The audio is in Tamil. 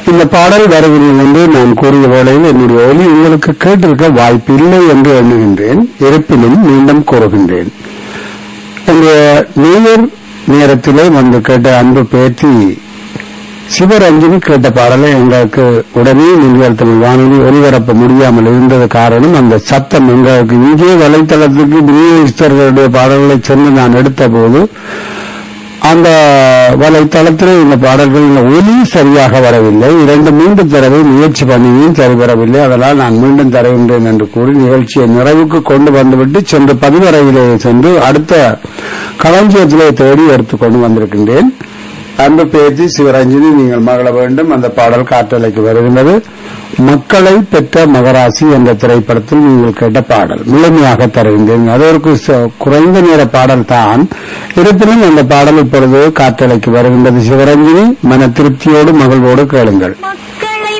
இந்த பாடல் வருகிறது என்று நான் கூறிய வேளையில் என்னுடைய ஒலி உங்களுக்கு கேட்டிருக்க வாய்ப்பு இல்லை என்று எண்ணுகின்றேன் இருப்பினும் மீண்டும் கூறுகின்றேன் இந்த நேயர் நேரத்திலே வந்து கேட்ட அன்பு பேத்தி சிவரஞ்சனி கேட்ட பாடலை எங்களுக்கு உடனே நீங்கள் தமிழ் வானொலி ஒலிபரப்ப முடியாமல் இருந்தது காரணம் அந்த சத்தம் எங்களுக்கு இங்கே வலைத்தளத்துக்கு விநியோகிஸ்தர்களுடைய பாடல்களை சென்று நான் எடுத்த போது அந்த வலைத்தளத்தில் இந்த பாடல்களின் ஒலி சரியாக வரவில்லை இரண்டு மூன்று தடவை முயற்சி பண்ணியும் சரி வரவில்லை அதனால் நான் மீண்டும் தருகின்றேன் என்று கூறி நிகழ்ச்சியை நிறைவுக்கு கொண்டு வந்துவிட்டு சென்று பதிவறையிலே சென்று அடுத்த களஞ்சியத்திலே தேடி எடுத்துக்கொண்டு வந்திருக்கின்றேன் அன்பு பேத்தி சிவரஞ்சனி நீங்கள் மகள வேண்டும் அந்த பாடல் காற்றலைக்கு வருகின்றது மக்களை பெற்ற மகராசி என்ற திரைப்படத்தில் நீங்கள் கேட்ட பாடல் முழுமையாக தருகின்றேன் அது ஒரு கு- குறைந்த நேர பாடல் தான் இருப்பினும் அந்த பாடல் இப்பொழுது காற்றலைக்கு வருகின்றது சிவரஞ்சனி மன திருப்தியோடு மகிழ்வோடு கேளுங்கள் மக்கள்